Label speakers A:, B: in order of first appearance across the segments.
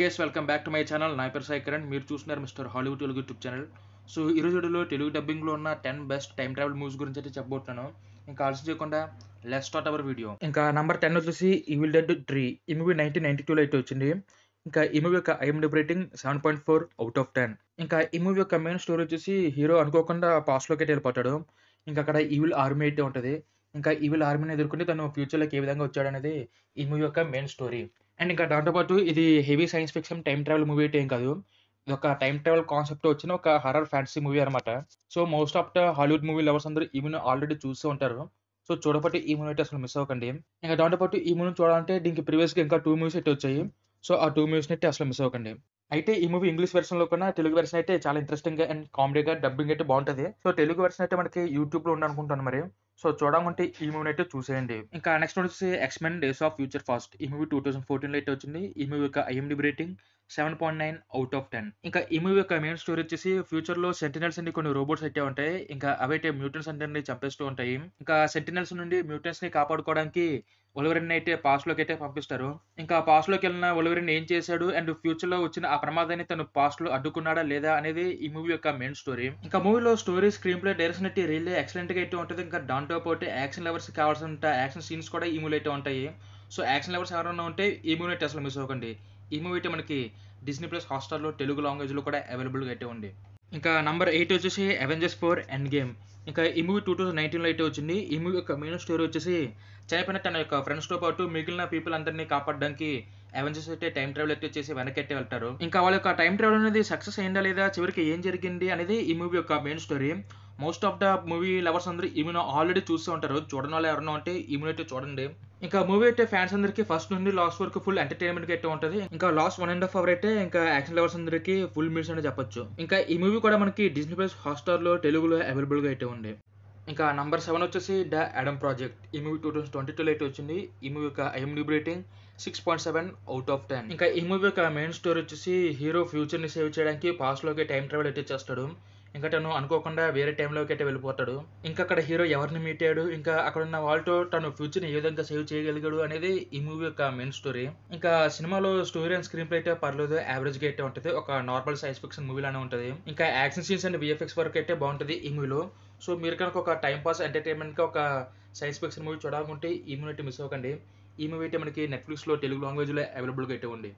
A: gas welcome back to my channel నా పేరు సాయి కిరణ్ మీరు చూస్తున్నారు mister Hollywood Telugu YouTube channel so ఈ రోజు వీడియోలో తెలుగు డబ్బింగ్లో ఉన్న ten best time travel movies గురించి అయితే చెప్పబోతున్నాను ఇంకా ఆలస్యం చేయకుండా లెస్ స్టార్ట్ అవర్ వీడియో ఇంకా నంబర్ టెన్ వచ్చేసి ఈవిల్ డెడ్ త్రీ ఈ మూవీ నైన్టీన్ నైన్టీ టూలో అయితే వచ్చింది ఇంకా ఈ మూవీ యొక్క IMD rating seven point four out of ten ఇంకా ఈ మూవీ యొక్క మెయిన్ స్టోరీ వచ్చేసి హీరో అనుకోకుండా పాస్ట్లోకి అయితే వెళ్ళిపోతాడు ఇంకా అక్కడ ఈవిల్ ఆర్మీ అయితే ఉంటుంది ఇంకా ఈవిల్ ఆర్మీని ఎదుర్కొని తను ఫ్యూచర్లోకి ఏ విధంగా వచ్చాడనేది ఈ మూవీ యొక్క మెయిన్ స్టోరీ అండ్ ఇంకా దాంతోపాటు ఇది heavy science fiction time travel movie అయితే ఏం కాదు ఇది ఒక టైం ట్రావెల్ కాన్సెప్ట్ వచ్చిన ఒక హర్రర్ ఫ్యాంటసీ మూవీ అనమాట so most of the Hollywood movie lovers అందరూ ఈ మూవీ ఆల్రెడీ చూస్తూ ఉంటారు సో చూడబట్టి ఈ మూవీ అయితే అసలు మిస్ అవ్వకండి ఇంకా దాంతోపాటు ఈ మూవీ చూడాలంటే దీనికి ప్రీవియస్గా ఇంకా టూ మూవీస్ అయితే వచ్చాయి సో ఆ టూ మూవీస్ని అయితే అసలు మిస్ అవ్వకండి అయితే ఈ మూవీ ఇంగ్లీష్ వెర్షన్ లో కన్నా తెలుగు వెర్షన్ అయితే చాలా ఇంట్రెస్టింగ్ గా అండ్ కామెడీగా డబ్బింగ్ అయితే బాగుంటది సో తెలుగు వెర్షన్ అయితే మనకి యూట్యూబ్ లో ఉందనుకుంటాను మరి సో చూడాలంటే ఈ మూవీ అయితే చూసేయండి ఇంకా నెక్స్ట్ వచ్చేసి X-Men days of future past ఈ మూవీ టూ థౌసండ్ ఫోర్టీన్ లో అయితే వచ్చింది ఈ మూవీ యొక్క IMD rating seven point nine out of ten ఇంకా ఈ మూవీ యొక్క మెయిన్ స్టోరీ వచ్చేసి ఫ్యూచర్ లో సెంటినల్స్ అండి కొన్ని రోబోట్స్ అయితే ఉంటాయి ఇంకా అవైతే మ్యూటన్స్ అందరినీ చంపేస్తూ ఉంటాయి ఇంకా సెంటినల్స్ నుండి మ్యూటన్స్ ని కాపాడుకోవడానికి ఒలివరిన్ అయితే పాస్ట్ లోకి అయితే పంపిస్తారు ఇంకా పాస్ట్ లోకి వెళ్ళిన ఒలివరిన్ ఏం చేశాడు అండ్ ఫ్యూచర్ లో వచ్చిన ఆ ప్రమాదాన్ని తను పాస్ట్ లో అడ్డుకున్నాడా లేదా అనేది ఈ మూవీ యొక్క మెయిన్ స్టోరీ ఇంకా మూవీలో స్టోరీ స్క్రీన్ ప్లే డైరెక్షన్ అయితే రియల్లీ ఎక్సలెంట్ గా అయితే ఉంటుంది ఇంకా దాంతో పాటు యాక్షన్ లవర్స్ కావాల్సిన యాక్షన్ సీన్స్ కూడా ఈ మూవీ అయితే ఉంటాయి సో యాక్షన్ లవర్స్ ఎవరైనా ఉంటే ఈ మూవీ అయితే అసలు మిస్ అవ్వకండి ఈ మూవీ అయితే మనకి డిస్నీ ప్లస్ హాట్స్టార్లో తెలుగు లాంగ్వేజ్లో కూడా అవైలబుల్గా అయితే ఉంది ఇంకా నంబర్ ఎయిట్ వచ్చేసి అవెంజర్స్ ఫోర్ ఎండ్ గేమ్ ఇంకా ఈ మూవీ టూ థౌసండ్ నైన్టీన్లో అయితే వచ్చింది ఈ మూవీ యొక్క మెయిన్ స్టోరీ వచ్చేసి చనిపోయిన తన యొక్క ఫ్రెండ్స్తో పాటు మిగిలిన పీపుల్ అందరినీ కాపాడడానికి అవెంజర్స్ అయితే టైం ట్రావెల్ అయితే చేసి వెనక్కి అయితే వెళ్తారు ఇంకా వాళ్ళ యొక్క టైం ట్రావెల్ అనేది సక్సెస్ అయిందా లేదా చివరికి ఏం జరిగింది అనేది ఈ మూవీ యొక్క main story most of the movie lovers అందరూ ఈ మూవీ ఆల్రెడీ చూస్తూ ఉంటారు చూడని వాళ్ళు ఎవరైనా ఉంటే ఈ మూవీ అయితే చూడండి ఇంకా మూవీ అయితే ఫ్యాన్స్ అందరికి ఫస్ట్ నుండి లాస్ట్ వరకు ఫుల్ ఎంటర్టైన్మెంట్ అయితే ఉంటుంది ఇంకా last one and half hour అయితే ఇంకా యాక్షన్ లవర్స్ అందరికి ఫుల్ మీల్స్ అని చెప్పొచ్చు ఇంకా ఈ మూవీ కూడా మనకి డిస్నీ ప్లస్ హాట్స్టార్ లో తెలుగులో అవైలబుల్ గా అయితే ఉంది ఇంకా నంబర్ సెవెన్ వచ్చేసి ద అడమ్ ప్రాజెక్ట్ ఈ మూవీ టూ థౌసండ్ ట్వంటీ టూలో అయితే వచ్చింది ఈ మూవీ యొక్క IMD rating six point seven out of ten ఇంకా ఈ మూవీ యొక్క మెయిన్ స్టోరీ వచ్చేసి హీరో ఫ్యూచర్ ని సేవ్ చేయడానికి పాస్ట్ లోకి టైం ట్రావెల్ అయితే చేస్తాడు ఇంకా తను అనుకోకుండా వేరే టైంలోకి అయితే వెళ్ళిపోతాడు ఇంకా అక్కడ హీరో ఎవరిని మీట్ అయ్యాడు ఇంకా అక్కడ ఉన్న వాళ్ళతో తను ఫ్యూచర్ని ఏ విధంగా సేవ్ చేయగలిగాడు అనేది ఈ మూవీ యొక్క మెయిన్ స్టోరీ ఇంకా సినిమాలో స్టోరీ అండ్ స్క్రీన్ ప్లే అయితే పర్లేదు యావరేజ్ గా అయితే ఉంటుంది ఒక నార్మల్ సైన్స్ ఫిక్షన్ మూవీ లానే ఉంటుంది ఇంకా యాక్షన్ సీన్స్ అండ్ విఎఫ్ఎక్స్ వరకు అయితే బాగుంటుంది ఈ మూవీలో సో మీరు కనుక ఒక టైం పాస్ ఎంటర్టైన్మెంట్గా ఒక సైన్స్ ఫిక్షన్ మూవీ చూడాలనుకుంటే ఈ మూవీ అయితే మిస్ అవ్వకండి ఈ మూవీ అయితే మనకి నెట్ఫ్లిక్స్లో తెలుగు లాంగ్వేజ్లో అవైలబుల్గా అయితే ఉంది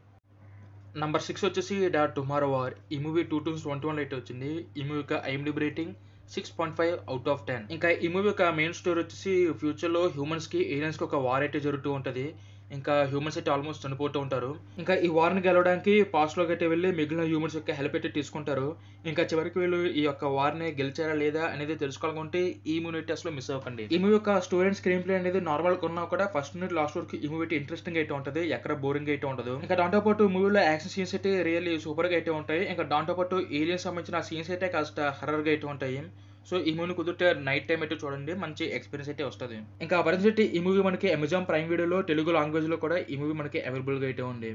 A: నంబర్ సిక్స్ వచ్చేసి డా టుమారో వార్ ఈ movie two thousand twenty one అయితే వచ్చింది ఈ మూవీ యొక్క IMD rating six point five out of ten ఇంకా ఈ మూవీ యొక్క మెయిన్ స్టోరీ వచ్చేసి ఫ్యూచర్లో హ్యూమన్స్కి ఏలియన్స్కి ఒక వార్ అయితే జరుగుతూ ఉంటుంది ఇంకా హ్యూమన్స్ అయితే ఆల్మోస్ట్ చనిపోతూ ఉంటారు ఇంకా ఈ వార్ని గెలవడానికి పాస్ట్లోకి అయితే వెళ్ళి మిగిలిన హ్యూమన్స్ యొక్క హెల్ప్ అయితే తీసుకుంటారు ఇంకా చివరికి వీళ్ళు ఈ యొక్క వార్ని గెలిచారా లేదా అనేది తెలుసుకోవాలనుకుంటే ఈ మూవీ అసలు మిస్ అవ్వకండి ఈ మూవీ యొక్క స్టోరీ అండ్ స్క్రీన్ ప్లే అనేది నార్మల్ ఉన్నా కూడా ఫస్ట్ నుండి లాస్ట్ వరకు ఈ మూవీ అయితే ఇంట్రెస్టింగ్ అయితే ఉంటుంది ఎక్కడ బోరింగ్ అయితే ఉండదు ఇంకా దాంతో పాటు మూవీలో యాక్షన్ సీన్స్ అయితే రియల్లీ సూపర్ గా అయితే ఉంటాయి ఇంకా దాంతో పాటు ఏలియన్స్ సంబంధించిన సీన్స్ అయితే కాస్త హర్రర్ గా అయితే ఉంటాయి సో ఈ మూవీ కుదిరితే నైట్ టైం అయితే చూడండి మంచి ఎక్స్పీరియన్స్ అయితే వస్తుంది ఇంకా పరిస్థితి ఈ మూవీ మనకి అమెజాన్ ప్రైమ్ వీడియోలో తెలుగు లాంగ్వేజ్ లో కూడా ఈ మూవీ మనకి అవైలబుల్ గా అయితే ఉంది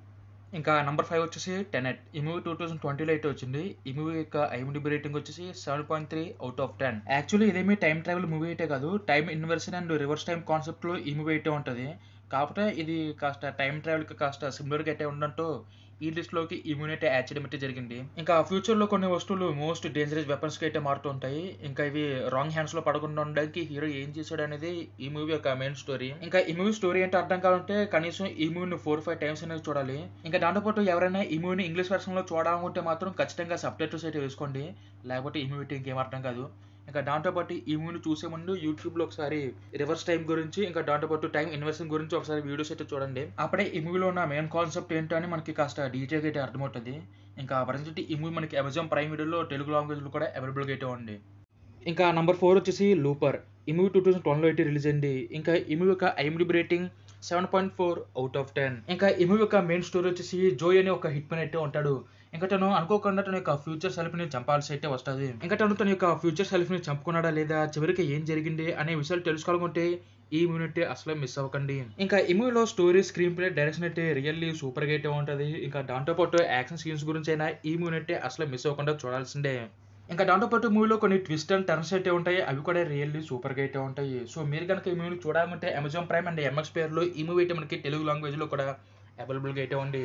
A: ఇంకా నంబర్ ఫైవ్ వచ్చేసి టెనెట్ ఈ మూవీ టూ థౌసండ్ ట్వంటీలో అయితే వచ్చింది ఈ మూవీ యొక్క ఐఎండిబి రేటింగ్ వచ్చేసి seven point three out of ten actually ఇదేమీ టైం ట్రావెల్ మూవీ అయితే కాదు time inversion and reverse time concept లో ఈ మూవీ అయితే ఉంటుంది కాకపోతే ఇది కాస్త టైం ట్రావెల్ కి కాస్త సిమిలర్ గా అయితే ఉండడంతో ఈ లిస్ట్ లోకి ఈ మూవీ అయితే యాడ్ చేయడం అయితే జరిగింది ఇంకా ఫ్యూచర్ లో కొన్ని వస్తువులు మోస్ట్ డేంజరస్ వెపన్స్ కి అయితే మారుతూ ఉంటాయి ఇంకా ఇవి రాంగ్ హ్యాండ్స్ లో పడకుండా ఉండడానికి హీరో ఏం చేశాడు అనేది ఈ మూవీ యొక్క మెయిన్ స్టోరీ ఇంకా ఈ మూవీ స్టోరీ ఏంటో అర్థం కావాలంటే కనీసం ఈ మూవీని ఫోర్ ఫైవ్ టైమ్స్ అనేది చూడాలి ఇంకా దాంతోపాటు ఎవరైనా ఈ మూవీని ఇంగ్లీష్ వెర్షన్ లో చూడాలనుకుంటే మాత్రం ఖచ్చితంగా సబ్ టైటిల్స్ అయితే వేసుకోండి లేకపోతే ఈ మూవీ ఇంకేం అర్థం కాదు ఇంకా దాంతోపాటు ఈ మూవీని చూసే ముందు యూట్యూబ్లో ఒకసారి రివర్స్ టైం గురించి ఇంకా దాంతోపాటు టైం ఇన్వెస్టింగ్ గురించి ఒకసారి వీడియోస్ అయితే చూడండి అప్పుడే ఈ మూవీలో ఉన్న మెయిన్ కాన్సెప్ట్ ఏంటో అని మనకి కాస్త డీటెయిల్గా అయితే అర్థమవుతుంది ఇంకా ప్రజెంట్ ఈ మూవీ మనకి అమెజాన్ ప్రైమ్ వీడియోలో తెలుగు లాంగ్వేజ్లో కూడా అవైలబుల్గా అయితే ఉంది ఇంకా నంబర్ ఫోర్ వచ్చేసి లూపర్ ఈ మూవీ టూ థౌసండ్ ట్వెల్వ్లో అయితే రిలీజ్ అయింది ఇంకా ఈ మూవీ యొక్క IMDb rating seven point four out of ten ఇంకా ఈ మూవీ యొక్క మెయిన్ స్టోరీ వచ్చేసి జోయ్ అనే ఒక హిట్ మ్యాన్ అయితే ఉంటాడు ఇంకా తను అనుకోకుండా తన యొక్క ఫ్యూచర్ సెల్ఫ్ ని చంపాల్సి అయితే వస్తుంది ఇంకా తను తన యొక్క ఫ్యూచర్ సెల్ఫ్ ని చంపుకున్నాడా లేదా చివరికి ఏం జరిగింది అనే విషయాలు తెలుసుకోవాలనుకుంటే ఈ మూవీ అయితే అసలు మిస్ అవ్వకండి ఇంకా ఈ మూవీలో స్టోరీ స్క్రీన్ ప్లే డైరెక్షన్ అయితే రియల్లీ సూపర్ గా అయితే ఉంటుంది ఇంకా దాంతో పాటు యాక్షన్ సీన్స్ గురించి అయినా ఈ మూవీ అయితే అసలు మిస్ అవ్వకుండా చూడాల్సిందే ఇంకా దాంతోపాటు మూవీలో కొన్ని ట్విస్ట్ అండ్ టర్న్స్ అయితే ఉంటాయి అవి కూడా రియల్లీ సూపర్గా అయితే ఉంటాయి సో మీరు కనుక ఈ మూవీని చూడాలంటే అమెజాన్ ప్రైమ్ అండ్ ఎంఎక్స్ పేర్లో ఈ మూవీ అయితే మనకి తెలుగు లాంగ్వేజ్లో కూడా అవైలబుల్గా అయితే ఉంది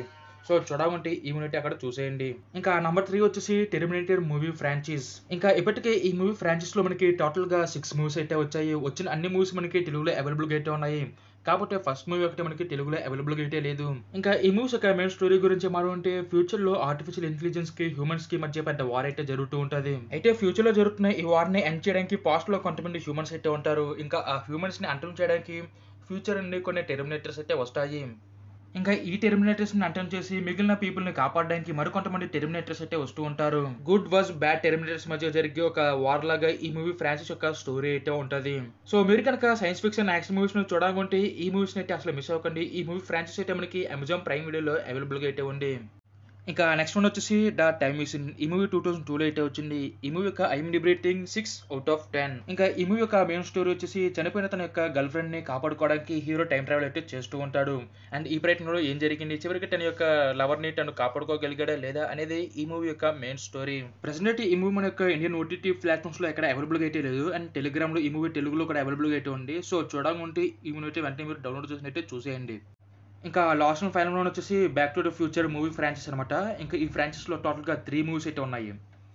A: సో చూడాలంటే ఈ మూవీ అయితే అక్కడ చూసేయండి ఇంకా నంబర్ త్రీ వచ్చేసి టెర్మినేటర్ మూవీ ఫ్రాంచైజ్ ఇంకా ఇప్పటికే ఈ మూవీ ఫ్రాంచైజ్ లో మనకి టోటల్ గా సిక్స్ మూవీస్ అయితే వచ్చాయి వచ్చిన అన్ని మూవీస్ మనకి తెలుగులో అవైలబుల్ గా అయితే ఉన్నాయి కాకపోతే ఫస్ట్ మూవీ ఒకటి మనకి తెలుగులో అవైలబుల్ అయితే లేదు ఇంకా ఈ మూవీస్ యొక్క మెయిన్ స్టోరీ గురించి మాట్లాడుంటే ఫ్యూచర్ లో ఆర్టిఫిషియల్ ఇంటెలిజెన్స్ కి హ్యూమన్స్ కి మధ్య పెద్ద వార్ అయితే జరుగుతూ ఉంటది అయితే ఫ్యూచర్ లో జరుగుతున్న ఈ వార్ ని ఎండ్ చేయడానికి పాస్ట్ లో కొంతమంది హ్యూమన్స్ అయితే ఉంటారు ఇంకా ఆ హ్యూమన్స్ ని అంతం చేయడానికి ఫ్యూచర్ నుండి కొన్ని టెర్మినేటర్స్ అయితే వస్తాయి ఇంకా ఈ టెర్మినేటర్స్ ని అంతం చేసి మిగిలిన పీపుల్ ని కాపాడడానికి మరికొంతమంది టెర్మినేటర్స్ అయితే వస్తూ ఉంటారు గుడ్ వర్స్ బ్యాడ్ టెర్మినేటర్స్ మధ్య జరిగే ఒక వార్ లాగా ఈ మూవీ ఫ్రాన్సిస్ యొక్క స్టోరీ అయితే ఉంటది సో మీరు కనుక సైన్స్ ఫిక్షన్ యాక్షన్ మూవీస్ ను చూడాలనుకుంటే ఈ మూవీస్ అయితే అసలు మిస్ అవ్వకండి ఈ మూవీ ఫ్రాన్సిస్ అయితే మనకి అమెజాన్ ప్రైమ్ వీడియోలో అవైలబుల్ గా అయితే ఉంది ఇంకా నెక్స్ట్ వన్ వచ్చేసి ద టైమ్ మిషన్ ఈ మూవీ టూ థౌసండ్ టూలో అయితే వచ్చింది ఈ మూవీ యొక్క IMDb rating six out of ten ఇంకా ఈ మూవీ యొక్క మెయిన్ స్టోరీ వచ్చేసి చనిపోయిన తన యొక్క గర్ల్ ఫ్రెండ్ ని కాపాడుకోవడానికి హీరో టైం ట్రావెల్ అయితే చేస్తూ ఉంటాడు అండ్ ఈ ప్రయత్నంలో ఏం జరిగింది చివరికి తన యొక్క లవర్ ని తను కాపాడుకోగలిగాడా లేదా అనేది ఈ మూవీ యొక్క మెయిన్ స్టోరీ ప్రెసెంట్ ఈ మూవీ మన యొక్క ఇండియన్ ఓటీటీ ప్లాట్ఫామ్స్ లో ఎక్కడ అవైలబుల్ గా అయితే లేదు అండ్ టెలిగ్రామ్ లో ఈ మూవీ తెలుగులో కూడా అవైలబుల్ గా అయితే ఉంది సో చూడాలనుకుంటే ఈ మూవీ అయితే వెంటనే మీరు డౌన్లోడ్ చేసినట్టే చూసేయండి ఇంకా లాస్ట్ అండ్ ఫైనల్ వన్ వచ్చేసి Back to the Future movie franchise అనమాట ఇంకా ఈ ఫ్రాంచైస్ లో టోటల్ గా త్రీ మూవీస్ అయితే ఉన్నాయి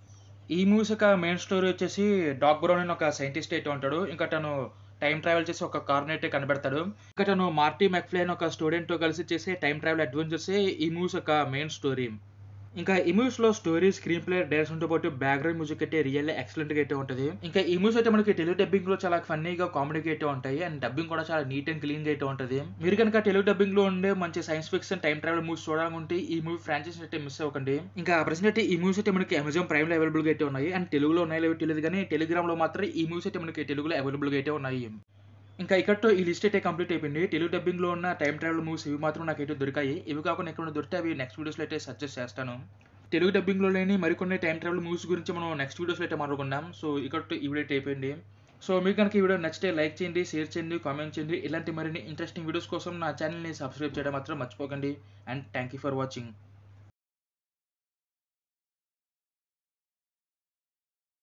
A: ఈ మూవీస్ యొక్క మెయిన్ స్టోరీ వచ్చేసి డాక్ బ్రౌన్ అని ఒక సైంటిస్ట్ అయితే ఉంటాడు ఇంకా తను టైం ట్రావెల్ చేసి ఒక కార్ అయితే కనబెడతాడు ఇంకా తను మార్టీ మెక్ఫ్లే అని ఒక స్టూడెంట్ తో కలిసి చేసే టైం ట్రావెల్ అడ్వెంచర్స్ ఈ మూవీస్ యొక్క మెయిన్ స్టోరీ ఇంకా ఈ మూవీస్ లో స్టోరీ స్క్రీన్ ప్లే డైరెక్షన్ తో పాటు బ్యాక్గ్రౌండ్ మ్యూజిక్ అయితే రియల్ ఎక్సలెంట్ గా అయితే ఉంటుంది ఇంకా ఈ మూవీస్ అయితే మనకి తెలుగు డబ్బింగ్ లో చాలా ఫన్నీగా కామెడీగా అయితే ఉంటాయి అండ్ డబ్బింగ్ కూడా చాలా నీట్ అండ్ క్లీన్ గా అయితే ఉంటుంది మీరు కనుక తెలుగు డబ్బింగ్ లో ఉండే మంచి science fiction time travel movies చూడాలనుకుంటే ఈ మూవీ ఫ్రాంచైజ్ అయితే మిస్ అవ్వకండి ఇంకా ప్రెసెంట్ అయితే ఈ మూవీస్ అయితే మనకి అమెజాన్ ప్రైమ్ లో అవైలబుల్ గా అయితే ఉన్నాయి అండ్ తెలుగులో ఉన్నాయో లేవో తెలియదు కానీ టెలిగ్రామ్ లో మాత్రం ఈ మూవీస్ అయితే మనకి తెలుగులో అవైలబుల్ గా అయితే ఉన్నాయి ఇంకా ఇక్కడతో ఈ లిస్ట్ అయితే కంప్లీట్ అయిపోయింది తెలుగు డబ్బింగ్ లో ఉన్న టైం ట్రావెల్ మూవీస్ ఇవి మాత్రం నాకైతే దొరికాయి ఇవి కాకుండా ఎక్కడ దొరికితే అవి నెక్స్ట్ వీడియోస్ లో అయితే సజెస్ట్ చేస్తాను తెలుగు డబ్బింగ్లో లేని మరికొన్ని టైం ట్రావెల్ మూవీస్ గురించి మనం నెక్స్ట్ వీడియోస్లో అయితే మాట్లాడుకుందాం సో ఇక్కడ ఈ వీడియో అయితే అయిపోయింది సో మీకు కనుక ఈ వీడియో నచ్చితే లైక్ చేయండి షేర్ చేయండి కామెంట్ చేయండి ఇలాంటి మరిన్ని ఇంట్రెస్టింగ్ వీడియోస్ కోసం నా ఛానల్ని సబ్స్క్రైబ్ చేయడం మాత్రం మర్చిపోకండి and thank you for watching